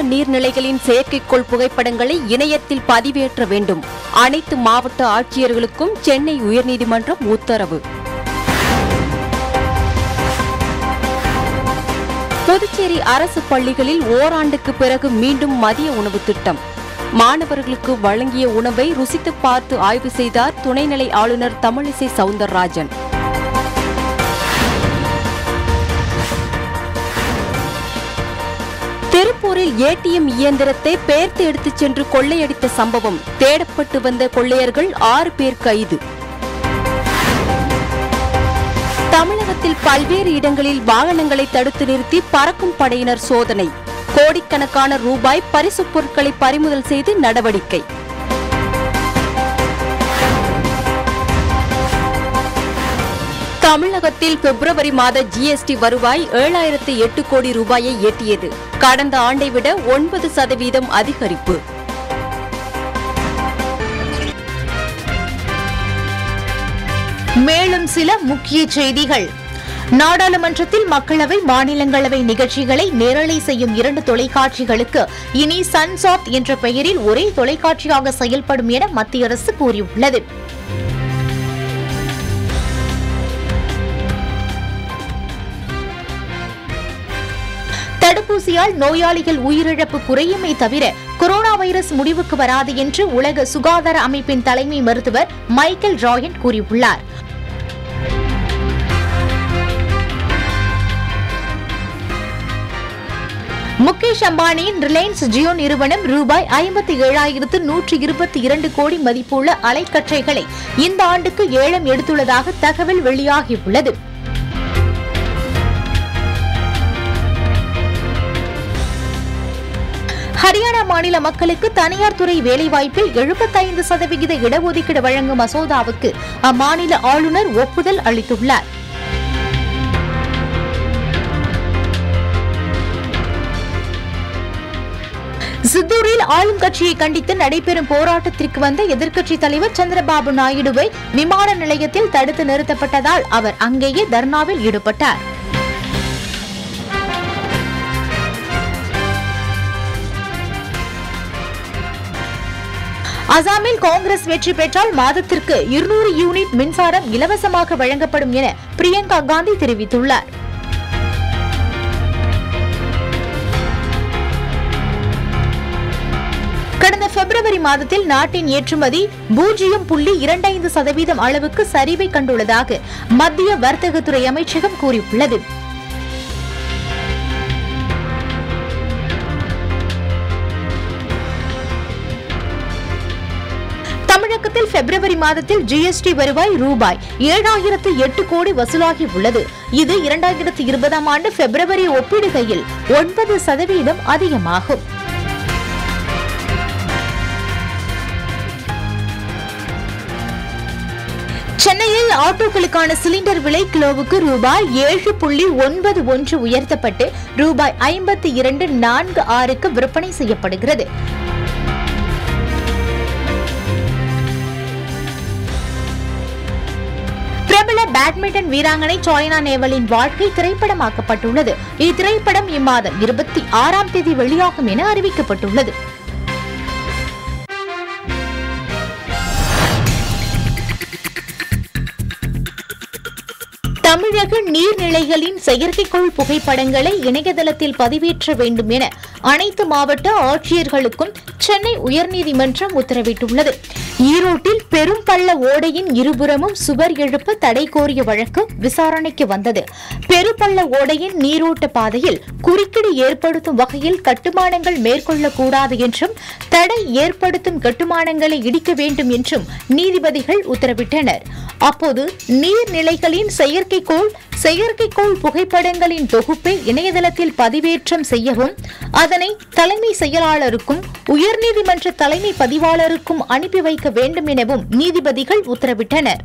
தமிழக நீர்நிலைகளின் செயற்கைக்கோள் புகைப்படங்களை இணையத்தில் பதிவேற்ற வேண்டும் அனைத்து மாவட்ட ஆட்சியர்களுக்கும் சென்னை உயர்நீதிமன்றம் உத்தரவு புதுச்சேரி அரசு பள்ளிகளில் ஓராண்டுக்கு பிறகு மீண்டும் மதிய உணவு திட்டம் மாணவர்களுக்கு வழங்கிய உணவை ருசித்து பார்த்து ஆய்வு செய்தார் துணைநிலை ஆளுநர் தமிழிசை சவுந்தரராஜன் திருப்பூரில் ஏடிஎம் இயந்திரத்தை பெயர்த்து எடுத்துச் சென்று கொள்ளையடித்த சம்பவம் தேடப்பட்டு வந்த கொள்ளையர்கள் ஆறு பேர் கைது தமிழகத்தில் பல்வேறு இடங்களில் வாகனங்களை தடுத்து நிறுத்தி பறக்கும் படையினர் சோதனை கோடிக்கணக்கான ரூபாய் பரிசுப் பொருட்களை பறிமுதல் செய்து நடவடிக்கை தமிழகத்தில் பிப்ரவரி மாத ஜிஎஸ்டி வருவாய் ஏழாயிரத்து எட்டு கோடி ரூபாயை எட்டியது கடந்த ஆண்டை விட ஒன்பது சதவீதம் அதிகரிப்பு மேலும் சில முக்கிய செய்திகள் நாடாளுமன்றத்தில் மக்களவை மாநிலங்களவை நிகழ்ச்சிகளை நேரலை செய்யும் இரண்டு தொலைக்காட்சிகளுக்கு இனி சன்சாப்ட் என்ற பெயரில் ஒரே தொலைக்காட்சியாக செயல்படும் என மத்திய அரசு கூறியுள்ளது தடுப்பூசியால் நோயாளிகள் உயிரிழப்பு குறையுமே தவிர கொரோனா வைரஸ் முடிவுக்கு வராது என்று உலக சுகாதார அமைப்பின் தலைமை மருத்துவர் மைக்கேல் ராயன் கூறியுள்ளார் முகேஷ் அம்பானியின் ரிலையன்ஸ் ஜியோ நிறுவனம் ரூபாய் ஐம்பத்தி ஏழாயிரத்து நூற்று இருபத்தி இரண்டு கோடி மதிப்புள்ள அலைக்கற்றைகளை இந்த ஆண்டுக்கு ஏலம் எடுத்துள்ளதாக தகவல் வெளியாகியுள்ளது ஹரியானா மாநில மக்களுக்கு தனியார் துறை வேலைவாய்ப்பில் எழுபத்தைந்து சதவிகித இடஒதுக்கீடு வழங்கும் மசோதாவுக்கு அம்மாநில ஆளுநர் ஒப்புதல் அளித்துள்ளார் சித்தூரில் ஆளும் கட்சியை கண்டித்து நடைபெறும் போராட்டத்திற்கு வந்த எதிர்க்கட்சித் தலைவர் சந்திரபாபு நாயுடுவை விமான நிலையத்தில் தடுத்து நிறுத்தப்பட்டதால் அவர் அங்கேயே தர்ணாவில் ஈடுபட்டார் அசாமில் காங்கிரஸ் வெற்றி பெற்றால் மாதத்திற்கு இருநூறு யூனிட் மின்சாரம் இலவசமாக வழங்கப்படும் என பிரியங்கா காந்தி தெரிவித்துள்ளார் கடந்த பிப்ரவரி மாதத்தில் நாட்டின் ஏற்றுமதி பூஜ்ஜியம் புள்ளி இரண்டைந்து சதவீதம் அளவுக்கு சரிவை கண்டுள்ளதாக மத்திய வர்த்தகத்துறை அமைச்சகம் கூறியுள்ளது தமிழகத்தில் பிப்ரவரி மாதத்தில் ஜிஎஸ்டி வருவாய் ரூபாய் ஏழாயிரத்து எட்டு கோடி வசூலாகி உள்ளது இது இரண்டாயிரத்து இருபதாம் ஆண்டு பிப்ரவரி ஒப்பிடுகையில் ஒன்பது சதவீதம் அதிகமாகும் சென்னையில் ஆட்டோக்களுக்கான சிலிண்டர் விலை கிலோவுக்கு ரூபாய் ஏழு புள்ளி ஒன்பது ஒன்று உயர்த்தப்பட்டு ரூபாய் ஐம்பத்தி இரண்டு நான்கு ஆறுக்கு விற்பனை செய்யப்படுகிறது பிரபல பேட்மிண்டன் வீராங்கனை சாய்னா நேவலின் வாழ்க்கை திரைப்படமாக்கப்பட்டுள்ளது இத்திரைப்படம் இம்மாதம் இருபத்தி ஆறாம் தேதி வெளியாகும் என அறிவிக்கப்பட்டுள்ளது தமிழக நீர்நிலைகளின் செயற்கைக்கோள் புகைப்படங்களை இணையதளத்தில் பதிவேற்ற வேண்டும் என அனைத்து மாவட்ட ஆட்சியர்களுக்கும் சென்னை உயர்நீதிமன்றம் உத்தரவிட்டுள்ளது ஈரோட்டில் பெரும் பள்ள ஓடையின் இருபுறமும் சுவர் எழுப்ப தடை கோரிய வழக்கு விசாரணைக்கு வந்தது பெருப்பள்ள ஓடையின் நீரோட்ட பாதையில் குறுக்கீடு ஏற்படுத்தும் வகையில் கட்டுமானங்கள் மேற்கொள்ளக்கூடாது என்றும் தடை ஏற்படுத்தும் கட்டுமானங்களை இடிக்க வேண்டும் என்றும் நீதிபதிகள் உத்தரவிட்டனர் அப்போது நீர்நிலைகளின் செயற்கைக்கோள் செயற்கைக்கோள் புகைப்படங்களின் தொகுப்பை இணையதளத்தில் பதிவேற்றம் செய்யவும் அதனை தலைமை செயலாளருக்கும் உயர்நீதிமன்ற தலைமை பதிவாளருக்கும் அனுப்பி வைக்க வேண்டும் எனவும் நீதிபதிகள் உத்தரவிட்டனர்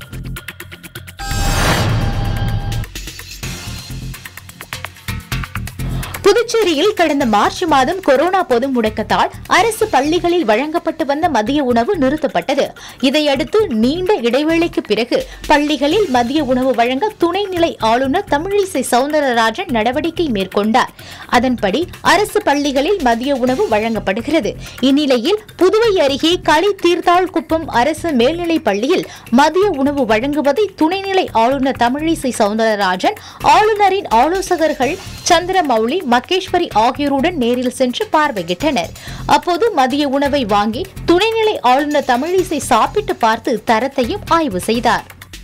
புதுச்சேரியில் கடந்த மார்ச் மாதம் கொரோனா பொது முடக்கத்தால் அரசு பள்ளிகளில் வழங்கப்பட்டு வந்த மதிய உணவு நிறுத்தப்பட்டது இதையடுத்து நீண்ட இடைவேளைக்கு பிறகு பள்ளிகளில் மதிய உணவு வழங்க துணைநிலை ஆளுநர் தமிழிசை சவுந்தரராஜன் நடவடிக்கை மேற்கொண்டார் அதன்படி அரசு பள்ளிகளில் மதிய உணவு வழங்கப்படுகிறது இந்நிலையில் புதுவை அருகே களி தீர்த்தாள்குப்பம் அரசு மேல்நிலைப் பள்ளியில் மதிய உணவு வழங்குவதை துணைநிலை ஆளுநர் தமிழிசை சவுந்தரராஜன் ஆளுநரின் ஆலோசகர்கள் சந்திரமௌலி மகேஸ்வரி ஆகியோருடன் நேரில் சென்று பார்வையிட்டனர் அப்போது மதிய உணவை வாங்கி துணைநிலை ஆளுநர் தமிழிசை சாப்பிட்டு பார்த்து தரத்தையும் ஆய்வு செய்தார்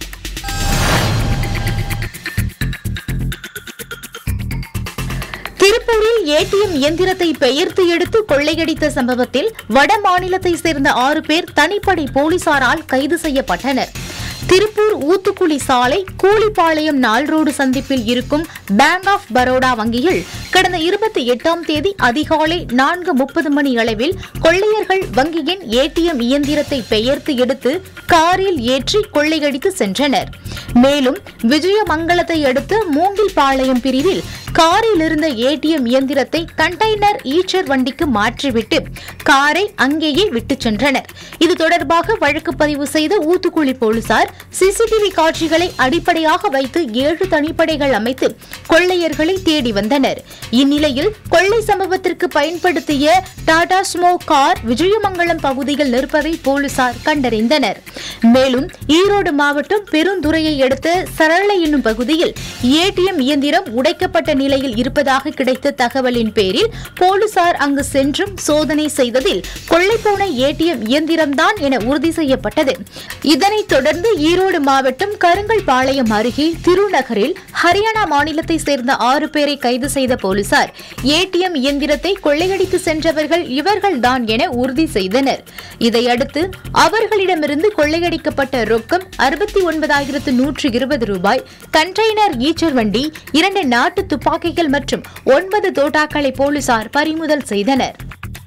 திருப்பூரில் ஏடிஎம் இயந்திரத்தை பெயர்த்து எடுத்து கொள்ளையடித்த சம்பவத்தில் வட மாநிலத்தை சேர்ந்த ஆறு பேர் தனிப்படை போலீசாரால் கைது செய்யப்பட்டனர் திருப்பூர் ஊத்துக்குளி சாலை கூலிப்பாளையம் நாள் ரோடு சந்திப்பில் இருக்கும் பேங்க் ஆஃப் பரோடா வங்கியில் கடந்த இருபத்தி எட்டாம் தேதி அதிகாலை நான்கு முப்பது மணி அளவில் கொள்ளையர்கள் வங்கியின் ஏடிஎம் இயந்திரத்தை பெயர்த்து எடுத்து காரில் ஏற்றி கொள்ளையடித்து சென்றனர் மேலும் விஜயமங்கலத்தை அடுத்த மூங்கில்பாளையம் பிரிவில் காரில் இருந்த ஏடிஎம் இயந்திரத்தை கண்டெய்னர் ஈச்சர் வண்டிக்கு மாற்றிவிட்டு காரை அங்கேயே விட்டுச் சென்றனர் இது தொடர்பாக வழக்கு பதிவு செய்த ஊத்துக்குளி போலீசார் சிசிடிவி காட்சிகளை அடிப்படையாக வைத்து ஏழு தனிப்படைகள் அமைத்து கொள்ளையர்களை தேடி வந்தனர் இந்நிலையில் கொள்ளை சம்பவத்திற்கு பயன்படுத்திய டாடா ஸ்மோ கார் விஜயமங்கலம் பகுதியில் நிற்பதை போலீசார் கண்டறிந்தனர் மேலும் ஈரோடு மாவட்டம் பெருந்துறையை அடுத்த சரளை என்னும் பகுதியில் ஏடிஎம் இயந்திரம் உடைக்கப்பட்ட நிலையில் இருப்பதாக கிடைத்த தகவலின் பேரில் போலீசார் அங்கு சென்றும் சோதனை செய்ததில் கொள்ளைப்போன ஏடிஎம் இயந்திரம்தான் என உறுதி செய்யப்பட்டது இதனைத் தொடர்ந்து ஈரோடு மாவட்டம் கருங்கல்பாளையம் அருகே திருநகரில் ஹரியானா மாநிலத்தை சேர்ந்த ஆறு பேரை கைது செய்த போலீசார் ஏடிஎம் இயந்திரத்தை கொள்ளையடித்து சென்றவர்கள் இவர்கள்தான் என உறுதி செய்தனர் இதையடுத்து அவர்களிடமிருந்து கொள்ளையடிக்கப்பட்ட ரொக்கம் அறுபத்தி ஒன்பதாயிரத்து நூற்று இருபது ரூபாய் கண்டெய்னர் ஈச்சர் வண்டி இரண்டு நாட்டு துப்பாக்கிகள் மற்றும் ஒன்பது தோட்டாக்களை போலீசார் பறிமுதல் செய்தனர்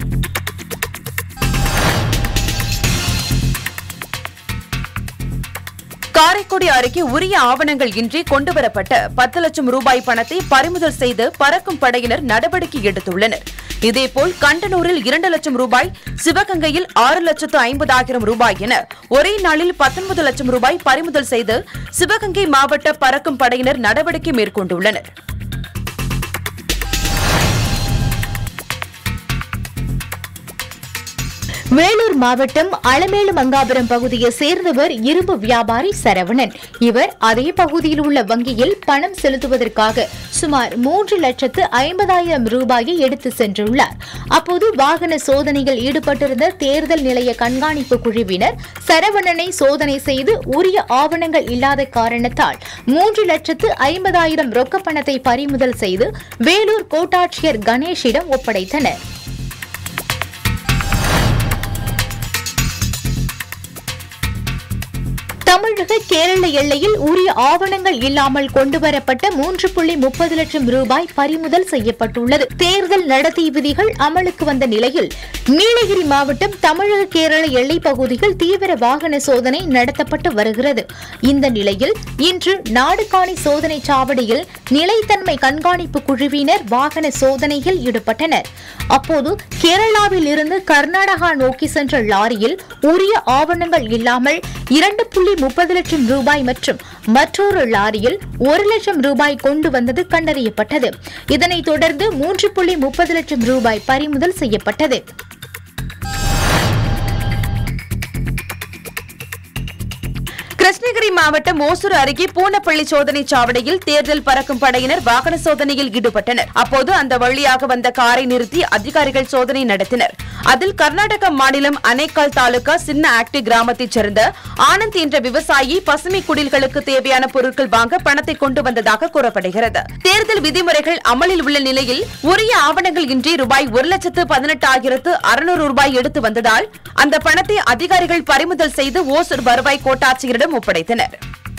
காரைக்குடி அருகே உரிய ஆவணங்கள் இன்றி கொண்டுவரப்பட்ட பத்து லட்சம் ரூபாய் பணத்தை பறிமுதல் செய்து பறக்கும் படையினர் நடவடிக்கை எடுத்துள்ளனர் இதேபோல் கண்டனூரில் இரண்டு லட்சம் ரூபாய் சிவகங்கையில் ஆறு லட்சத்து ஐம்பதாயிரம் ரூபாய் என ஒரே நாளில் பத்தொன்பது லட்சம் ரூபாய் பறிமுதல் செய்து சிவகங்கை மாவட்ட பறக்கும் படையினர் நடவடிக்கை மேற்கொண்டுள்ளனர் வேலூர் மாவட்டம் அலமேலு மங்காபுரம் பகுதியை சேர்ந்தவர் இரும்பு வியாபாரி சரவணன் இவர் அதே பகுதியில் உள்ள வங்கியில் பணம் செலுத்துவதற்காக சுமார் மூன்று லட்சத்து ஐம்பதாயிரம் ரூபாயை எடுத்து சென்றுள்ளார் அப்போது வாகன சோதனையில் ஈடுபட்டிருந்த தேர்தல் நிலைய கண்காணிப்பு குழுவினர் சரவணனை சோதனை செய்து உரிய ஆவணங்கள் இல்லாத காரணத்தால் மூன்று லட்சத்து ஐம்பதாயிரம் ரொக்க பணத்தை பறிமுதல் செய்து வேலூர் கோட்டாட்சியர் கணேஷிடம் ஒப்படைத்தனர் தமிழக கேரள எல்லையில் உரிய ஆவணங்கள் இல்லாமல் கொண்டுவரப்பட்ட மூன்று புள்ளி முப்பது லட்சம் ரூபாய் பறிமுதல் செய்யப்பட்டுள்ளது தேர்தல் நடத்தை விதிகள் அமலுக்கு வந்த நிலையில் நீலகிரி மாவட்டம் தமிழக கேரள எல்லைப் பகுதியில் தீவிர வாகன சோதனை நடத்தப்பட்டு வருகிறது இந்த நிலையில் இன்று நாடுகாணி சோதனை சாவடியில் நிலைத்தன்மை கண்காணிப்பு குழுவினர் வாகன சோதனையில் ஈடுபட்டனர் அப்போது கேரளாவில் இருந்து கர்நாடகா நோக்கி சென்ற லாரியில் உரிய ஆவணங்கள் இல்லாமல் இரண்டு புள்ளி முப்பது லட்சம் ரூபாய் மற்றும் மற்றொரு லாரியில் ஒரு லட்சம் ரூபாய் கொண்டு வந்தது கண்டறியப்பட்டது இதனைத் தொடர்ந்து மூன்று புள்ளி முப்பது லட்சம் ரூபாய் பறிமுதல் செய்யப்பட்டது கிருஷ்ணகிரி மாவட்டம் ஓசூர் அருகே பூனப்பள்ளி சோதனை சாவடியில் தேர்தல் பறக்கும் படையினர் வாகன சோதனையில் ஈடுபட்டனர் அப்போது அந்த வழியாக வந்த காரை நிறுத்தி அதிகாரிகள் சோதனை நடத்தினர் அதில் கர்நாடக மாநிலம் அணைக்கால் தாலுகா சின்ன ஆக்டி கிராமத்தைச் சேர்ந்த ஆனந்த் என்ற விவசாயி பசுமை குடில்களுக்கு தேவையான பொருட்கள் வாங்க பணத்தை கொண்டு வந்ததாக கூறப்படுகிறது தேர்தல் விதிமுறைகள் அமலில் உள்ள நிலையில் உரிய ஆவணங்கள் இன்றி ரூபாய் ஒரு லட்சத்து பதினெட்டாயிரத்து அறுநூறு ரூபாய் எடுத்து வந்ததால் அந்த பணத்தை அதிகாரிகள் பறிமுதல் செய்து ஓசூர் வருவாய் கோட்டாட்சியரிடம் ஒப்படைத்தனர்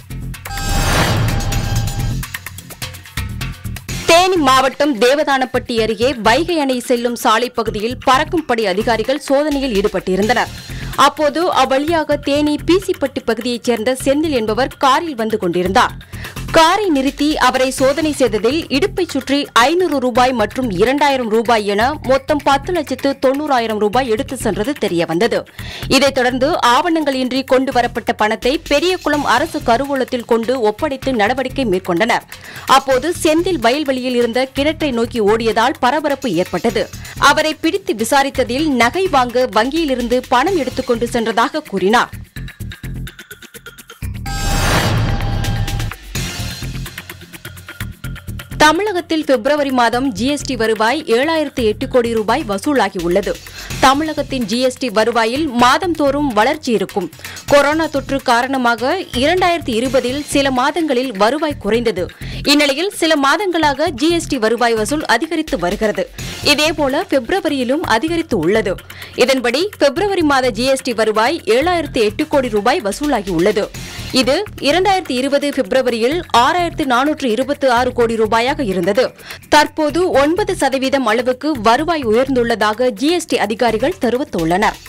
தேனி மாவட்டம் தேவதானப்பட்டி அருகே வைகை அணை செல்லும் சாலை பகுதியில் பறக்கும் படை அதிகாரிகள் சோதனையில் ஈடுபட்டிருந்தனர் அப்போது அவ்வழியாக தேனி பிசிப்பட்டி பகுதியைச் சேர்ந்த செந்தில் என்பவர் காரில் வந்து கொண்டிருந்தார் காரை நிறுத்தி அவரை சோதனை செய்ததில் இடுப்பை சுற்றி ஐநூறு ரூபாய் மற்றும் இரண்டாயிரம் ரூபாய் என மொத்தம் பத்து லட்சத்து தொன்னூறாயிரம் ரூபாய் எடுத்து சென்றது தெரியவந்தது இதைத் தொடர்ந்து ஆவணங்கள் இன்றி கொண்டு வரப்பட்ட பணத்தை பெரியகுளம் அரசு கருவூலத்தில் கொண்டு ஒப்படைத்து நடவடிக்கை மேற்கொண்டனர் அப்போது செந்தில் வயல்வெளியில் இருந்த கிணற்றை நோக்கி ஓடியதால் பரபரப்பு ஏற்பட்டது அவரை பிடித்து விசாரித்ததில் நகை வாங்க வங்கியிலிருந்து பணம் எடுத்துக்கொண்டு சென்றதாக கூறினார் தமிழகத்தில் பிப்ரவரி மாதம் ஜிஎஸ்டி வருவாய் ஏழாயிரத்து எட்டு கோடி ரூபாய் வசூலாகியுள்ளது தமிழகத்தின் ஜிஎஸ்டி வருவாயில் மாதந்தோறும் வளர்ச்சி இருக்கும் கொரோனா தொற்று காரணமாக இரண்டாயிரத்து இருபதில் சில மாதங்களில் வருவாய் குறைந்தது இந்நிலையில் சில மாதங்களாக ஜிஎஸ்டி வருவாய் வசூல் அதிகரித்து வருகிறது இதேபோல பிப்ரவரியிலும் அதிகரித்து உள்ளது இதன்படி பிப்ரவரி மாத ஜிஎஸ்டி வருவாய் ஏழாயிரத்து எட்டு கோடி ரூபாய் வசூலாகியுள்ளது இது இரண்டாயிரத்தி இருபது பிப்ரவரியில் ஆறாயிரத்து நானூற்று இருபத்தி ஆறு கோடி ரூபாயாக இருந்தது தற்போது ஒன்பது சதவீதம் அளவுக்கு வருவாய் உயர்ந்துள்ளதாக ஜிஎஸ்டி அதிகாரிகள் தெரிவித்துள்ளனர்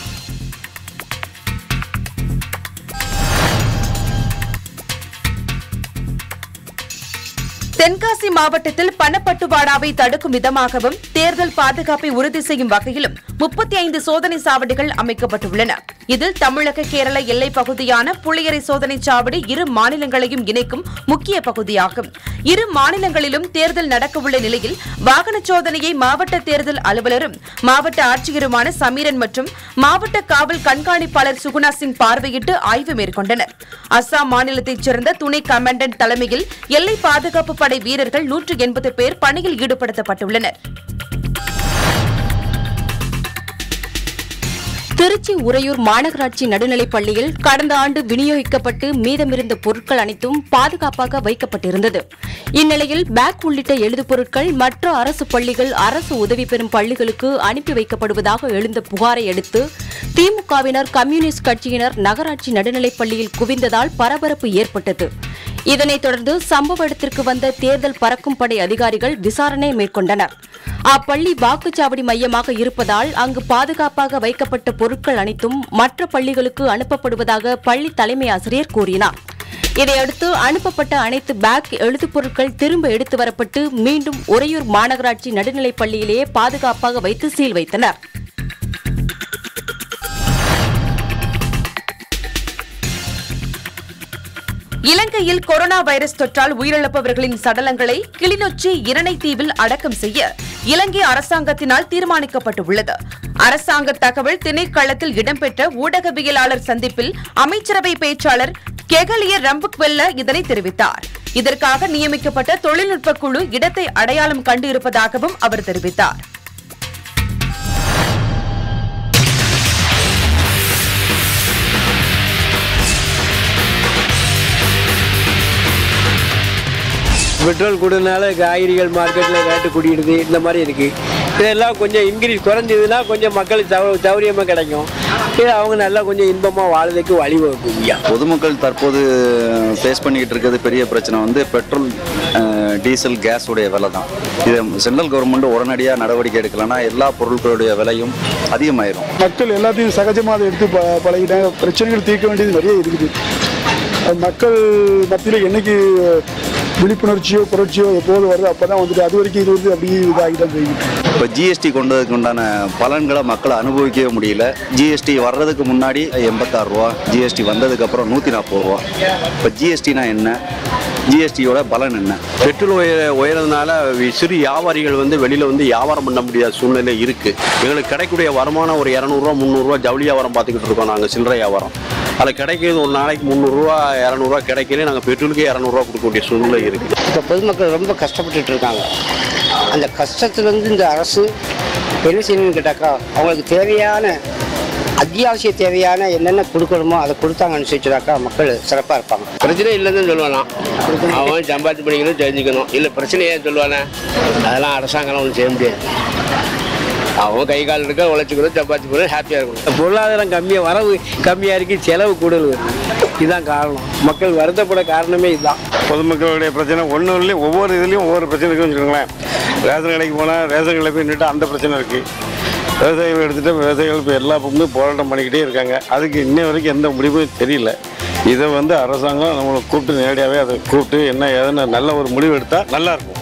தென்காசி மாவட்டத்தில் பணப்பட்டுவாடாவை தடுக்கும் விதமாகவும் தேர்தல் பாதுகாப்பை உறுதி செய்யும் வகையிலும் முப்பத்தி ஐந்து சோதனை சாவடிகள் அமைக்கப்பட்டுள்ளன இதில் தமிழக கேரள எல்லைப் பகுதியான புளியரை சோதனை சாவடி இரு மாநிலங்களையும் இணைக்கும் முக்கிய பகுதியாகும் இரு மாநிலங்களிலும் தேர்தல் நடக்கவுள்ள நிலையில் வாகன சோதனையை மாவட்ட தேர்தல் அலுவலரும் மாவட்ட ஆட்சியருமான சமீரன் மற்றும் மாவட்ட காவல் கண்காணிப்பாளர் சுகுணா சிங் பார்வையிட்டு ஆய்வு மேற்கொண்டனர் அஸ்ஸாம் மாநிலத்தைச் சேர்ந்த துணை கமாண்டன்ட் தலைமையில் எல்லை பாதுகாப்பு படை வீரர்கள் நூற்று எண்பது பேர் பணியில் ஈடுபடுத்தப்பட்டுள்ளனர் திருச்சி உறையூர் மாநகராட்சி நடுநிலைப் பள்ளியில் கடந்த ஆண்டு விநியோகிக்கப்பட்டு மீதமிருந்த பொருட்கள் அனைத்தும் பாதுகாப்பாக வைக்கப்பட்டிருந்தது இந்நிலையில் பேக் உள்ளிட்ட எழுதுபொருட்கள் மற்ற அரசு பள்ளிகள் அரசு உதவி பெறும் பள்ளிகளுக்கு அனுப்பி வைக்கப்படுவதாக எழுந்த புகாரை அடுத்து திமுகவினர் கம்யூனிஸ்ட் கட்சியினர் நகராட்சி நடுநிலைப் பள்ளியில் குவிந்ததால் பரபரப்பு ஏற்பட்டது இதனைத் தொடர்ந்து சம்பவ இடத்திற்கு வந்த தேர்தல் பறக்கும் படை அதிகாரிகள் விசாரணை மேற்கொண்டனர் அப்பள்ளி வாக்குச்சாவடி மையமாக இருப்பதால் அங்கு பாதுகாப்பாக வைக்கப்பட்ட பொருட்கள் அனைத்தும் மற்ற பள்ளிகளுக்கு அனுப்பப்படுவதாக பள்ளி தலைமை ஆசிரியர் கூறினார் இதையடுத்து அனுப்பப்பட்ட அனைத்து பேக் எழுதுபொருட்கள் திரும்ப எடுத்து வரப்பட்டு மீண்டும் உறையூர் மாநகராட்சி நடுநிலைப் பள்ளியிலேயே பாதுகாப்பாக வைத்து சீல் வைத்தனர் இலங்கையில் கொரோனா வைரஸ் தொற்றால் உயிரிழப்பவர்களின் சடலங்களை கிளிநொச்சி இரணை தீவில் அடக்கம் செய்ய இலங்கை அரசாங்கத்தினால் தீர்மானிக்கப்பட்டுள்ளது அரசாங்க தகவல் திணைக்களத்தில் இடம்பெற்ற ஊடகவியலாளர் சந்திப்பில் அமைச்சரவை பேச்சாளர் கெகலிய ரம்புக்வெல்ல இதனை தெரிவித்தார் இதற்காக நியமிக்கப்பட்ட தொழில்நுட்ப குழு இடத்தை அடையாளம் கண்டு இருப்பதாகவும் அவர் தெரிவித்தார் பெட்ரோல் கூடுனால காய்கறிகள் மார்க்கெட்டில் ரேட்டு கூடிடுது இந்த மாதிரி இருக்குது இதெல்லாம் கொஞ்சம் இன்க்ரீஸ் குறைஞ்சதுன்னா கொஞ்சம் மக்களுக்கு சௌ சௌரியமாக கிடைக்கும் இது அவங்க நல்லா கொஞ்சம் இன்பமாக வாழ்றதுக்கு வழிவகுக்கும் ஐயா பொதுமக்கள் தற்போது ஃபேஸ் பண்ணிக்கிட்டு இருக்கிறது பெரிய பிரச்சனை வந்து பெட்ரோல் அஹ், டீசல் கேஸ் உடைய விலை தான் இது சென்ட்ரல் கவர்மெண்ட் உடனடியாக நடவடிக்கை எடுக்கலைன்னா எல்லா பொருட்களுடைய விலையும் அதிகமாயிரும் மக்கள் எல்லாத்தையும் சகஜமாக அதை எடுத்து ப பழகிட்டாங்க பிரச்சனைகள் தீர்க்க வேண்டியது நிறைய இருக்குது அது மக்கள் மத்தியில் என்னைக்கு விழிப்புணர்ச்சியோ புரட்சியோ எப்போது வருதோ அப்போ தான் வந்துட்டு அது வரைக்கும் இது வந்து அப்படியே இதாகிட்டு தான் போய்கிட்டு இருக்கு. இப்போ ஜிஎஸ்டி கொண்டதுக்கு உண்டான பலன்களை மக்கள் அனுபவிக்கவே முடியல ஜிஎஸ்டி வர்றதுக்கு முன்னாடி எண்பத்தாறு ரூபா ஜிஎஸ்டி வந்ததுக்கப்புறம் நூற்றி நாற்பது ரூபா இப்போ ஜிஎஸ்டினா என்ன ஜிஎஸ்டியோட பலன் என்ன பெட்ரோல் உயர உயரதுனால வி- சிறு வியாபாரிகள் வந்து வெளியில் வந்து வியாபாரம் பண்ண முடியாத சூழ்நிலை இருக்குது எங்களுக்கு கிடைக்கக்கூடிய வருமானம் ஒரு இரநூறுவா முந்நூறுரூவா ஜவுளி வியாபாரம் பார்த்துக்கிட்டு இருக்கோம் நாங்கள் சில்லறை வியாபாரம் அதில் கிடைக்கிறது ஒரு நாளைக்கு முந்நூறுரூவா இரநூறுவா கிடைக்கல நாங்கள் பெட்ரோலுக்கே இரநூறுவா கொடுக்க வேண்டிய சூழ்நிலை இருக்குது இப்போ பொதுமக்கள் ரொம்ப கஷ்டப்பட்டுட்டு இருக்காங்க அந்த கஷ்டத்துலேருந்து இந்த அரசு என்ன செய்யணும்னு கேட்டாக்கா அவங்களுக்கு தேவையான அத்தியாவசிய தேவையான என்னென்ன கொடுக்கணுமோ அதை கொடுத்தாங்கன்னு சொல்லிச்சுனாக்கா மக்கள் சிறப்பாக இருப்பாங்க பிரச்சனை இல்லைன்னு சொல்லுவானா அவன் சம்பாத்தி பண்ணிக்கணும் தெரிஞ்சுக்கணும் இல்லை பிரச்சனை ஏன் சொல்லுவானே அதெல்லாம் அரசாங்கம் ஒன்றும் செய்ய முடியாது அவன் கை கால் இருக்க உழைச்சிக்கணும் சம்பாத்தி பண்ணணும் ஹாப்பியாக இருக்கணும் பொருளாதாரம் கம்மியாக வரவு கம்மியாக இருக்கு செலவு கூடுதல் வருது இதுதான் காரணம் மக்கள் வருத்தப்பட காரணமே இதுதான் பொதுமக்களுடைய பிரச்சனை ஒன்றும் இல்லை ஒவ்வொரு இதுலேயும் ஒவ்வொரு பிரச்சனை இருக்குன்னு வச்சுக்கோங்களேன் ரேஷன் கடைக்கு போனால் ரேஷன் கடையில் போய் நின்று அந்த பிரச்சனை இருக்குது விவசாயிகள் எடுத்துகிட்டு விவசாயிகள் இப்போ எல்லா பக்கமும் போராட்டம் பண்ணிக்கிட்டே இருக்காங்க அதுக்கு இன்ன வரைக்கும் எந்த முடிவும் தெரியல இதை வந்து அரசாங்கம் நம்மளை கூப்பிட்டு நேரடியாகவே அதை கூப்பிட்டு என்ன ஏதுன்னு நல்ல ஒரு முடிவு எடுத்தால் நல்லா இருக்கும்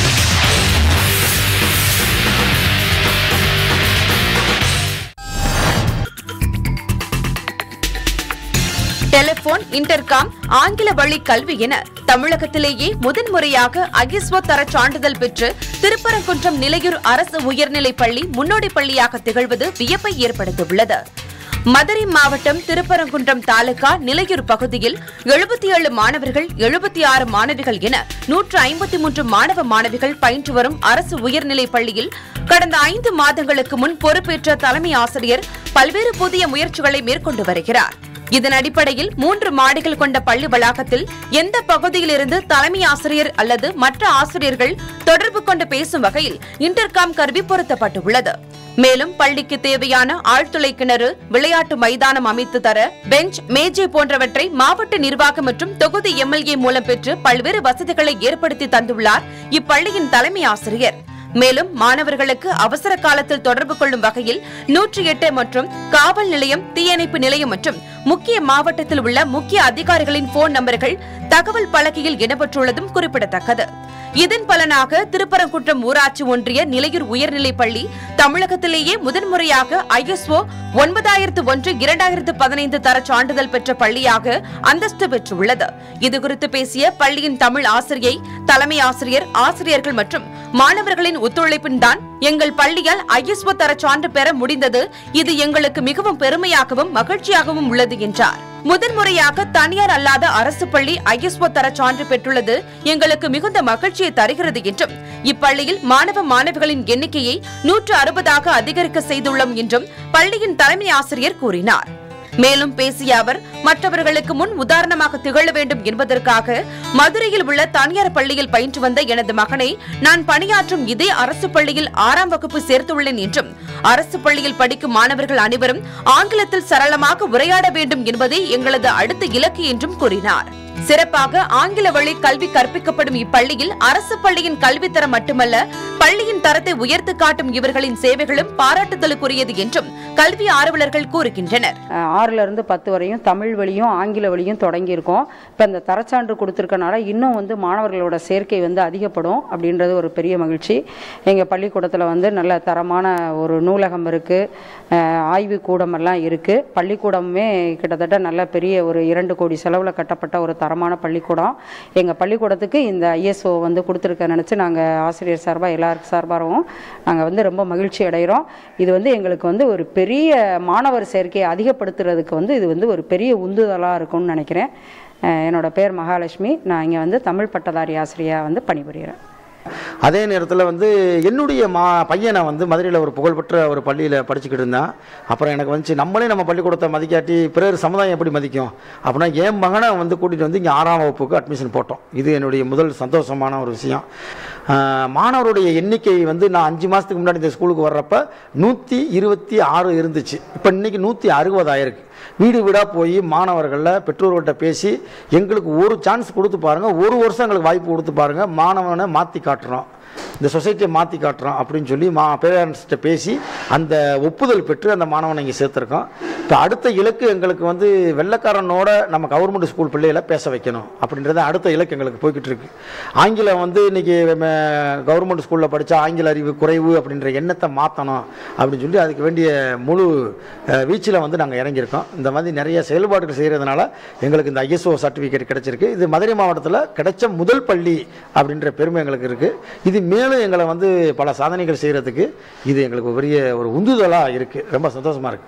டெலிபோன் இன்டர்காம் ஆங்கில வழி கல்வி என தமிழகத்திலேயே முதன்முறையாக அகிஸ்வோ தர சான்றிதழ் பெற்று திருப்பரங்குன்றம் நிலையூர் அரசு உயர்நிலைப் பள்ளி முன்னோடி பள்ளியாக திகழ்வது வியப்பை ஏற்படுத்தியுள்ளது மதுரை மாவட்டம் திருப்பரங்குன்றம் தாலுகா நிலையூர் பகுதியில் எழுபத்தி ஏழு மாணவர்கள் எழுபத்தி ஆறு மாணவிகள் என நூற்று ஐம்பத்தி மூன்று மாணவ மாணவிகள் பயின்று வரும் அரசு உயர்நிலைப் பள்ளியில் கடந்த ஐந்து மாதங்களுக்கு முன் பொறுப்பேற்ற தலைமை ஆசிரியர் பல்வேறு புதிய முயற்சிகளை மேற்கொண்டு வருகிறார் இதன் அடிப்படையில் மூன்று மாடிகள் கொண்ட பள்ளி வளாகத்தில் எந்த பகுதியிலிருந்து தலைமை ஆசிரியர் அல்லது மற்ற ஆசிரியர்கள் தொடர்பு கொண்டு பேசும் வகையில் இன்டர்காம் கருவி பொருத்தப்பட்டுள்ளது மேலும் பள்ளிக்கு தேவையான ஆழ்துளை கிணறு விளையாட்டு மைதானம் அமைத்து தர பெஞ்ச் மேஜை போன்றவற்றை மாவட்ட நிர்வாகம் மற்றும் தொகுதி எம்எல்ஏ மூலம் பெற்று பல்வேறு வசதிகளை ஏற்படுத்தி தந்துள்ளார் இப்பள்ளியின் தலைமை ஆசிரியர் மேலும் மாணவர்களுக்கு அவசர காலத்தில் தொடர்பு கொள்ளும் வகையில் நூற்றி எட்டு மற்றும் காவல் நிலையம் தீயணைப்பு நிலையம் மற்றும் முக்கிய மாவட்டத்தில் உள்ள முக்கிய அதிகாரிகளின் போன் நம்பர்கள் தகவல் பலகையில் இடம்பெற்றுள்ளதும் குறிப்பிடத்தக்கது இதன் பலனாக திருப்பரங்குன்றம் ஊராட்சி ஒன்றிய நிலையூர் உயர்நிலைப் பள்ளி தமிழகத்திலேயே முதன்முறையாக ஐஎஸ்ஓ ஒன்பதாயிரத்து ஒன்று இரண்டாயிரத்து பதினைந்து தர சான்றிதழ் பெற்ற பள்ளியாக அந்தஸ்து பெற்றுள்ளது இதுகுறித்து பேசிய பள்ளியின் தமிழ் ஆசிரியை தலைமை ஆசிரியர் ஆசிரியர்கள் மற்றும் மாணவர்களின் ஒத்துழைப்பின் தான் எங்கள் பள்ளியால் ஐஎஸ்ஓ தர சான்று பெற முடிந்தது இது எங்களுக்கு மிகவும் பெருமையாகவும் மகிழ்ச்சியாகவும் உள்ளது என்றார் முதன்முறையாக தனியார் அல்லாத அரசு பள்ளி ஐஎஸ்ஓ தர சான்று பெற்றுள்ளது எங்களுக்கு மிகுந்த மகிழ்ச்சியை தருகிறது என்றும் இப்பள்ளியில் மாணவ மாணவிகளின் எண்ணிக்கையை நூற்று அறுபதாக அதிகரிக்க செய்துள்ளோம் என்றும் பள்ளியின் தலைமை ஆசிரியர் கூறினார் மேலும் பேசிய அவர் மற்றவர்களுக்கு முன் உதாரணமாக திகழ வேண்டும் என்பதற்காக மதுரையில் உள்ள தனியார் பள்ளியில் பயின்று வந்த எனது மகனை நான் பணியாற்றும் இதே அரசு பள்ளியில் ஆறாம் வகுப்பு சேர்த்துள்ளேன் என்றும் அரசு பள்ளியில் படிக்கும் மாணவர்கள் அனைவரும் ஆங்கிலத்தில் சரளமாக உரையாட வேண்டும் என்பதே எங்களது அடுத்த இலக்கு என்றும் கூறினார் சிறப்பாக ஆங்கில வழி கல்வி கற்பிக்கப்படும் இப்பள்ளியில் அரசு பள்ளியின் கல்வித்தரம் மட்டுமல்ல பள்ளியின் தரத்தை உயர்த்து காட்டும் இவர்களின் சேவைகளும் பாராட்டுதலுக்குரியது என்றும் கல்வி ஆர்வலர்கள் கூறுகின்றனர் அஹ் ஆறுல இருந்து பத்து வரையும் தமிழ் வழியும் ஆங்கில வழியும் தொடங்கியிருக்கோம் இப்போ இந்த தரச்சான்று கொடுத்துருக்கனால இன்னும் வந்து மாணவர்களோட சேர்க்கை வந்து அதிகப்படும் அப்படின்றது ஒரு பெரிய மகிழ்ச்சி எங்கள் பள்ளிக்கூடத்தில் வந்து நல்ல தரமான ஒரு நூலகம் இருக்குது ஆய்வு கூடமெல்லாம் இருக்குது பள்ளிக்கூடமுமே கிட்டத்தட்ட நல்ல பெரிய ஒரு இரண்டு கோடி செலவில் கட்டப்பட்ட ஒரு தரமான பள்ளிக்கூடம் எங்கள் பள்ளிக்கூடத்துக்கு இந்த ஐஎஸ்ஓ வந்து கொடுத்துருக்க நினச்சி நாங்கள் ஆசிரியர் சார்பாக எல்லாருக்கும் சார்பாகவும் நாங்கள் வந்து ரொம்ப மகிழ்ச்சி அடைகிறோம் இது வந்து எங்களுக்கு வந்து ஒரு பெரிய மாணவர் சேர்க்கையை அதிகப்படுத்துறதுக்கு வந்து இது வந்து ஒரு பெரிய உந்துதலாக இருக்கும்னு நினைக்கிறேன் அஹ் என்னோட பேர் மகாலட்சுமி நான் இங்கே வந்து தமிழ் பட்டதாரி ஆசிரியராக வந்து பணிபுரிகிறேன் அதே நேரத்தில் வந்து என்னுடைய மா பையனை வந்து மதுரையில் ஒரு புகழ்பெற்ற ஒரு பள்ளியில் படிச்சுக்கிட்டு இருந்தான் அப்புறம் எனக்கு வந்துச்சு நம்மளே நம்ம பள்ளிக்கூடத்தை மதிக்காட்டி பிறர் சமுதாயம் எப்படி மதிக்கும் அப்படின்னா என் மகனை வந்து கூட்டிகிட்டு வந்து இங்கே ஆறாம் வகுப்புக்கு அட்மிஷன் போட்டோம் இது என்னுடைய முதல் சந்தோஷமான ஒரு விஷயம் ஆஹ் மாணவருடைய எண்ணிக்கை வந்து நான் அஞ்சு மாதத்துக்கு முன்னாடி இந்த ஸ்கூலுக்கு வர்றப்ப நூற்றி இருபத்தி ஆறு இருந்துச்சு இப்போ இன்னைக்கு நூற்றி அறுபது ஆயிருக்கு வீடு வீடாக போய் மாணவர்களில் பெற்றோர்கள்ட்ட பேசி எங்களுக்கு ஒரு சான்ஸ் கொடுத்து பாருங்கள் ஒரு வருஷம் எங்களுக்கு வாய்ப்பு கொடுத்து பாருங்கள் மாணவனை மாற்றி காட்டுறோம் இந்த சொசைட்டியை மாற்றி காட்டுறோம் அப்படின்னு சொல்லி மா பேரண்ட்ஸ்கிட்ட பேசி அந்த ஒப்புதல் பெற்று அந்த மாணவனை இங்கே சேர்த்துருக்கோம் இப்போ அடுத்த இலக்கு எங்களுக்கு வந்து வெள்ளக்காரனோட நம்ம கவர்மெண்ட் ஸ்கூல் பிள்ளைகளை பேச வைக்கணும் அப்படின்றது அடுத்த இலக்கு எங்களுக்கு போய்கிட்டு இருக்கு ஆங்கிலம் வந்து இன்னைக்கு கவர்மெண்ட் ஸ்கூலில் படித்தா ஆங்கில அறிவு குறைவு அப்படின்ற எண்ணத்தை மாற்றணும் அப்படின்னு சொல்லி அதுக்கு வேண்டிய முழு வீச்சில் வந்து நாங்கள் இறங்கியிருக்கோம் இந்த மாதிரி நிறைய செயல்பாடுகள் செய்கிறதுனால எங்களுக்கு இந்த ஐஎஸ்ஓ சர்டிஃபிகேட் கிடைச்சிருக்கு இது மதுரை மாவட்டத்தில் கிடைச்ச முதல் பள்ளி அப்படின்ற பெருமை எங்களுக்கு இருக்குது இது மேலும் எங்களை வந்து பல சாதனைகள் செய்கிறதுக்கு இது எங்களுக்கு ஒரு பெரிய ஒரு உந்துதலாக இருக்குது ரொம்ப சந்தோஷமாக இருக்குது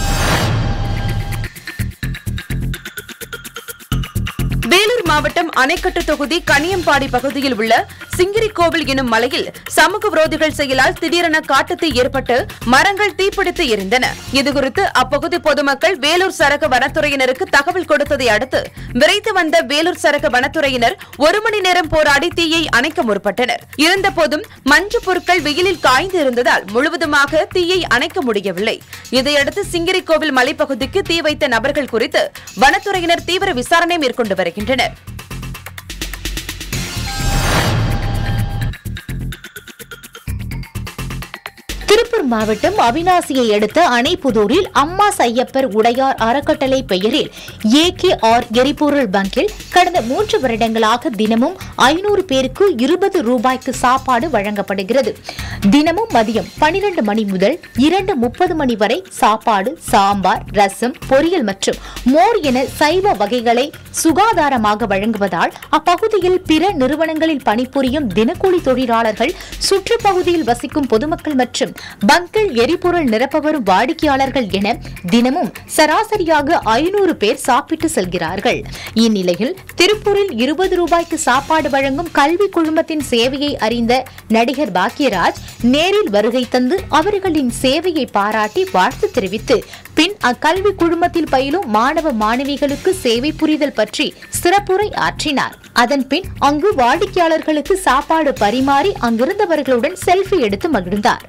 வேலூர் மாவட்டம் அணைக்கட்டு தொகுதி கனியம்பாடி பகுதியில் உள்ள சிங்கிரி கோவில் எனும் மலையில் சமூக விரோதிகள் செயலால் திடீரென காட்டுத்தீ ஏற்பட்டு மரங்கள் தீப்பிடித்து எரிந்தன இதுகுறித்து அப்பகுதி பொதுமக்கள் வேலூர் சரக வனத்துறையினருக்கு தகவல் கொடுத்ததை அடுத்து விரைத்து வந்த வேலூர் சரக வனத்துறையினர் ஒரு மணி நேரம் போராடி தீயை அணைக்க முற்பட்டனர் இருந்தபோதும் மஞ்சு பொருட்கள் வெயிலில் காய்ந்து இருந்ததால் முழுவதுமாக தீயை அணைக்க முடியவில்லை இதையடுத்து சிங்கிரி கோவில் மலைப்பகுதிக்கு தீ வைத்த நபர்கள் குறித்து வனத்துறையினர் தீவிர விசாரணை மேற்கொண்டு வருகின்றனர் திருப்பூர் மாவட்டம் அவினாசியை அடுத்த அணைப்புதூரில் அம்மா சையப்பர் உடையார் அறக்கட்டளை பெயரில் ஏ கே ஆர் எரிபொருள் பங்கில் கடந்த மூன்று வருடங்களாக தினமும் ஐநூறு பேருக்கு இருபது ரூபாய்க்கு சாப்பாடு வழங்கப்படுகிறது தினமும் மதியம் பனிரெண்டு மணி முதல் இரண்டு முப்பது மணி வரை சாப்பாடு சாம்பார் ரசம் பொரியல் மற்றும் மோர் என சைவ வகைகளை சுகாதாரமாக வழங்குவதால் அப்பகுதியில் பிற நிறுவனங்களில் பணிபுரியும் தினக்கூலி தொழிலாளர்கள் சுற்றுப்பகுதியில் வசிக்கும் பொதுமக்கள் மற்றும் பங்கில் எரிபொருள் நிரப்ப வரும் வாடிக்கையாளர்கள் என தினமும் சராசரியாக ஐநூறு பேர் சாப்பிட்டு செல்கிறார்கள் இந்நிலையில் திருப்பூரில் இருபது ரூபாய்க்கு சாப்பாடு வழங்கும் கல்வி குழுமத்தின் சேவையை அறிந்த நடிகர் பாக்யராஜ் நேரில் வருகை தந்து அவர்களின் சேவையை பாராட்டி வாழ்த்து தெரிவித்து பின் அக்கல்வி குழுமத்தில் பயிலும் மாணவ மாணவிகளுக்கு சேவை புரிதல் பற்றி சிறப்புரை ஆற்றினார் அதன் பின் அங்கு வாடிக்கையாளர்களுக்கு சாப்பாடு பரிமாறி அங்கிருந்தவர்களுடன் செல்ஃபி எடுத்து மகிழ்ந்தார்